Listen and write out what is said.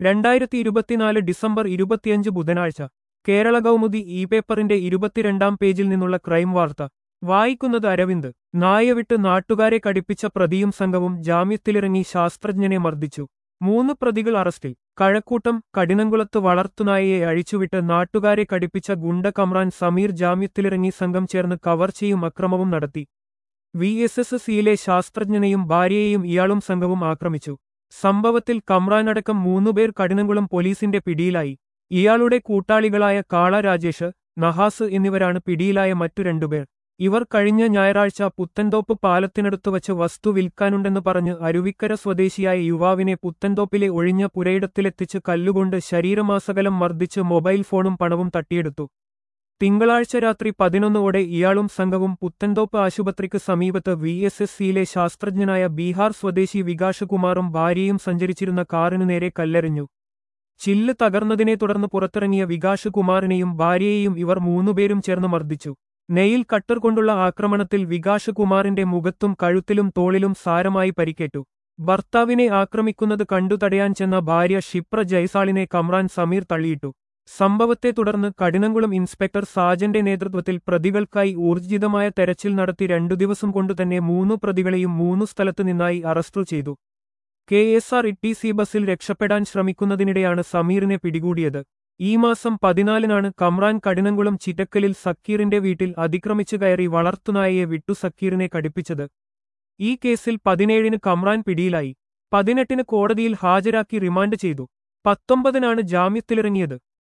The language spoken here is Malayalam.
രണ്ടായിരത്തി ഇരുപത്തിനാല് ഡിസംബർ ഇരുപത്തിയഞ്ച് ബുധനാഴ്ച കേരള കൗമുദി ഇ പേപ്പറിന്റെ ഇരുപത്തിരണ്ടാം പേജിൽ നിന്നുള്ള ക്രൈം വാർത്ത വായിക്കുന്നത് അരവിന്ദ് നായവിട്ട് നാട്ടുകാരെ കടിപ്പിച്ച പ്രതിയും സംഘവും ജാമ്യത്തിലിറങ്ങി ശാസ്ത്രജ്ഞനെ മർദ്ദിച്ചു മൂന്ന് പ്രതികൾ അറസ്റ്റിൽ കഴക്കൂട്ടം കഠിനംകുളത്ത് വളർത്തുനായയെ അഴിച്ചുവിട്ട് നാട്ടുകാരെ കടിപ്പിച്ച ഗുണ്ട കമ്രാൻ സമീർ ജാമ്യത്തിലിറങ്ങി സംഘം ചേർന്ന് കവർച്ചയും അക്രമവും നടത്തി വി എസ് എസ് സിയിലെ ശാസ്ത്രജ്ഞനെയും ഭാര്യയെയും ഇയാളും സംഘവും ആക്രമിച്ചു സംഭവത്തിൽ കമ്രാനടക്കം മൂന്നുപേർ കഠിനംകുളം പോലീസിന്റെ പിടിയിലായി ഇയാളുടെ കൂട്ടാളികളായ കാള രാജേഷ് നഹാസ് എന്നിവരാണ് പിടിയിലായ മറ്റു രണ്ടുപേർ ഇവർ കഴിഞ്ഞ ഞായറാഴ്ച പുത്തൻതോപ്പ് പാലത്തിനടുത്ത് വച്ച് വസ്തു വിൽക്കാനുണ്ടെന്ന് പറഞ്ഞ് അരുവിക്കര സ്വദേശിയായ യുവാവിനെ പുത്തൻതോപ്പിലെ ഒഴിഞ്ഞ പുരയിടത്തിലെത്തിച്ച് കല്ലുകൊണ്ട് ശരീരമാസകലം മർദ്ദിച്ച് മൊബൈൽ ഫോണും പണവും തട്ടിയെടുത്തു തിങ്കളാഴ്ച രാത്രി പതിനൊന്നോടെ ഇയാളും സംഘവും പുത്തൻതോപ്പ് ആശുപത്രിക്ക് സമീപത്ത് വി എസ് എസ് സിയിലെ ശാസ്ത്രജ്ഞനായ ബീഹാർ സ്വദേശി വികാഷകുമാറും ഭാര്യയും സഞ്ചരിച്ചിരുന്ന കാറിനു നേരെ കല്ലെറിഞ്ഞു ചില്ല് തകർന്നതിനെ തുടർന്ന് പുറത്തിറങ്ങിയ വികാഷകുമാറിനെയും ഭാര്യയെയും ഇവർ മൂന്നുപേരും ചേർന്ന് മർദ്ദിച്ചു നെയിൽ കട്ടർ കൊണ്ടുള്ള ആക്രമണത്തിൽ വികാഷകുമാറിന്റെ മുഖത്തും കഴുത്തിലും തോളിലും സാരമായി പരിക്കേറ്റു ഭർത്താവിനെ ആക്രമിക്കുന്നത് കണ്ടു തടയാൻ ചെന്ന ഭാര്യ ക്ഷിപ്ര ജയ്സാളിനെ കമ്രാൻ സമീർ തള്ളിയിട്ടു സംഭവത്തെ തുടർന്ന് കഠിനംകുളം ഇൻസ്പെക്ടർ സാജന്റെ നേതൃത്വത്തിൽ പ്രതികൾക്കായി ഊർജിതമായ തെരച്ചിൽ നടത്തി രണ്ടു ദിവസം കൊണ്ടുതന്നെ മൂന്നു പ്രതികളെയും മൂന്നു സ്ഥലത്തു നിന്നായി അറസ്റ്റു ചെയ്തു K S R T C ബസ്സിൽ രക്ഷപ്പെടാൻ ശ്രമിക്കുന്നതിനിടെയാണ് സമീറിനെ പിടികൂടിയത് ഈ മാസം പതിനാലിനാണ് കമ്രാൻ കഠിനംകുളം ചിറ്റക്കലിൽ സക്കീറിന്റെ വീട്ടിൽ അതിക്രമിച്ചു കയറി വളർത്തുനായയെ വിട്ടു സക്കീറിനെ കടിപ്പിച്ചത് ഈ കേസിൽ പതിനേഴിന് കമ്രാൻ പിടിയിലായി പതിനെട്ടിന് കോടതിയിൽ ഹാജരാക്കി റിമാൻഡ് ചെയ്തു പത്തൊമ്പതിനാണ് ജാമ്യത്തിലിറങ്ങിയത്